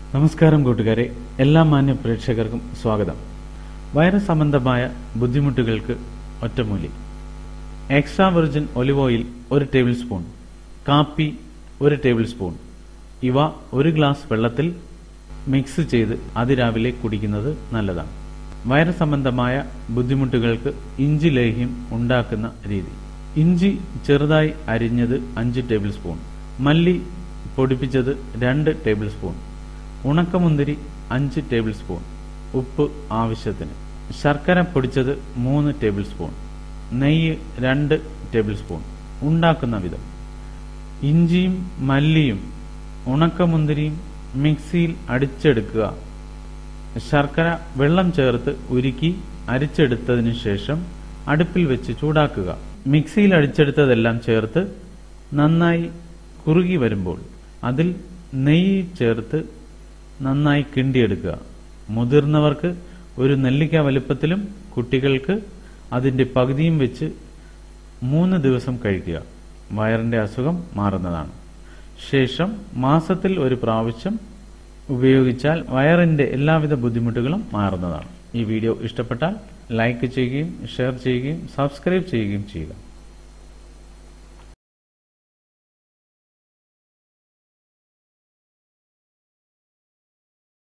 നമസ്കാരം കൂട്ടുകാരെ എല്ലാ മാന്യ പ്രേക്ഷകർക്കും സ്വാഗതം വൈറസ് സംബന്ധമായ ബുദ്ധിമുട്ടുകൾക്ക് ഒറ്റമൂലി എക്സ്ട്രാ വെർജിൻ ഒലിവ് ഓയിൽ ഒരു ടേബിൾ സ്പൂൺ കാപ്പി ഒരു ടേബിൾ സ്പൂൺ ഇവ ഒരു ഗ്ലാസ് വെള്ളത്തിൽ മിക്സ് ചെയ്ത് അതിരാവിലെ കുടിക്കുന്നത് നല്ലതാണ് വൈറസ് സംബന്ധമായ ബുദ്ധിമുട്ടുകൾക്ക് ഇഞ്ചി ലേഹ്യം ഉണ്ടാക്കുന്ന രീതി ഇഞ്ചി ചെറുതായി അരിഞ്ഞത് അഞ്ച് ടേബിൾ സ്പൂൺ മല്ലി പൊടിപ്പിച്ചത് രണ്ട് ടേബിൾ സ്പൂൺ ഉണക്കമുന്തിരി അഞ്ച് ടേബിൾ സ്പൂൺ ഉപ്പ് ആവശ്യത്തിന് ശർക്കര പൊടിച്ചത് മൂന്ന് ടേബിൾ സ്പൂൺ നെയ്യ് രണ്ട് ടേബിൾ സ്പൂൺ ഉണ്ടാക്കുന്ന വിധം ഇഞ്ചിയും മല്ലിയും ഉണക്കമുന്തിരിയും മിക്സിയിൽ അടിച്ചെടുക്കുക ശർക്കര വെള്ളം ചേർത്ത് ഉരുക്കി അരിച്ചെടുത്തതിനു ശേഷം അടുപ്പിൽ വെച്ച് ചൂടാക്കുക മിക്സിയിൽ അടിച്ചെടുത്തതെല്ലാം ചേർത്ത് നന്നായി കുറുകി വരുമ്പോൾ അതിൽ നെയ്യ് ചേർത്ത് നന്നായി കിണ്ടിയെടുക്കുക മുതിർന്നവർക്ക് ഒരു നെല്ലിക്ക വലുപ്പത്തിലും കുട്ടികൾക്ക് അതിന്റെ പകുതിയും വെച്ച് മൂന്ന് ദിവസം കഴിക്കുക വയറിന്റെ അസുഖം മാറുന്നതാണ് ശേഷം മാസത്തിൽ ഒരു പ്രാവശ്യം ഉപയോഗിച്ചാൽ വയറിന്റെ എല്ലാവിധ ബുദ്ധിമുട്ടുകളും മാറുന്നതാണ് ഈ വീഡിയോ ഇഷ്ടപ്പെട്ടാൽ ലൈക്ക് ചെയ്യുകയും ഷെയർ ചെയ്യുകയും സബ്സ്ക്രൈബ് ചെയ്യുകയും ചെയ്യുക